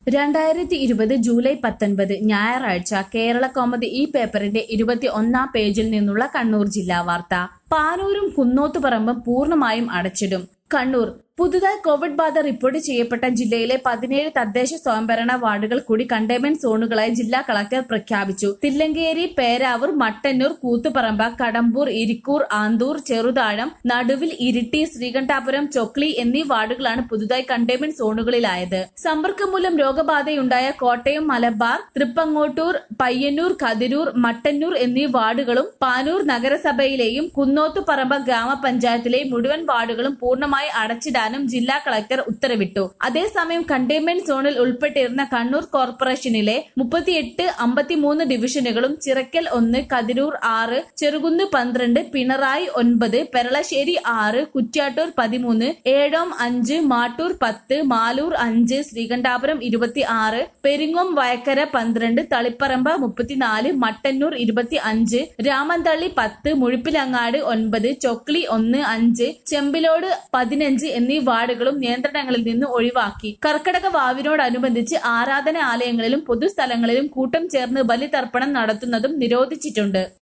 രണ്ടായിരത്തി ഇരുപത് ജൂലൈ പത്തൊൻപത് ഞായറാഴ്ച കേരള കോമതി ഈ പേപ്പറിന്റെ ഇരുപത്തി ഒന്നാം പേജിൽ നിന്നുള്ള കണ്ണൂർ ജില്ലാ വാർത്ത പാനൂരും കുന്നോത്തുപറമ്പും പൂർണ്ണമായും അടച്ചിടും കണ്ണൂർ പുതുതായി കോവിഡ് ബാധ റിപ്പോർട്ട് ചെയ്യപ്പെട്ട ജില്ലയിലെ പതിനേഴ് തദ്ദേശ സ്വയംഭരണ വാർഡുകൾ കൂടി കണ്ടെയ്ൻമെന്റ് സോണുകളായി ജില്ലാ കളക്ടർ പ്രഖ്യാപിച്ചു തില്ലങ്കേരി പേരാവൂർ മട്ടന്നൂർ കൂത്തുപറമ്പ കടമ്പൂർ ഇരിക്കൂർ ആന്തൂർ ചെറുതാഴം നടുവിൽ ഇരിട്ടി ശ്രീകണ്ഠാപുരം ചൊക്ലി എന്നീ വാർഡുകളാണ് പുതുതായി കണ്ടെയ്ൻമെന്റ് സോണുകളിലായത് സമ്പർക്കം മൂലം രോഗബാധയുണ്ടായ കോട്ടയം മലബാർ തൃപ്പങ്ങോട്ടൂർ പയ്യന്നൂർ കതിരൂർ മട്ടന്നൂർ എന്നീ വാർഡുകളും പാനൂർ നഗരസഭയിലെയും കുന്നോത്തുപറമ്പ ഗ്രാമപഞ്ചായത്തിലെയും മുഴുവൻ വാർഡുകളും പൂർണ്ണമായി അടച്ചിടാനും ജില്ലാ കളക്ടർ ഉത്തരവിട്ടു അതേസമയം കണ്ടെയ്ൻമെന്റ് സോണിൽ ഉൾപ്പെട്ടിരുന്ന കണ്ണൂർ കോർപ്പറേഷനിലെ മുപ്പത്തിയെട്ട് അമ്പത്തിമൂന്ന് ഡിവിഷനുകളും ചിറക്കൽ ഒന്ന് കതിരൂർ ആറ് ചെറുകുന്ന് പന്ത്രണ്ട് പിണറായി ഒൻപത് പെരളശ്ശേരി ആറ് കുറ്റ്യാട്ടൂർ പതിമൂന്ന് ഏഴോം അഞ്ച് മാട്ടൂർ പത്ത് മാലൂർ അഞ്ച് ശ്രീകണ്ഠാപുരം ഇരുപത്തി ആറ് പെരിങ്ങോം വയക്കര പന്ത്രണ്ട് തളിപ്പറമ്പ് മുപ്പത്തിനാല് മട്ടന്നൂർ ഇരുപത്തി അഞ്ച് രാമന്തള്ളി പത്ത് മുഴുപ്പിലങ്ങാട് ഒൻപത് ചൊക്ലി ഒന്ന് അഞ്ച് ചെമ്പിലോട് പതിനഞ്ച് എന്നീ വാർഡുകളും നിയന്ത്രണങ്ങളിൽ നിന്ന് ഒഴിവാക്കി കർക്കടക വാവിനോടനുബന്ധിച്ച് ആരാധനാലയങ്ങളിലും പൊതുസ്ഥലങ്ങളിലും കൂട്ടം ചേർന്ന് ബലിതർപ്പണം നടത്തുന്നതും നിരോധിച്ചിട്ടുണ്ട്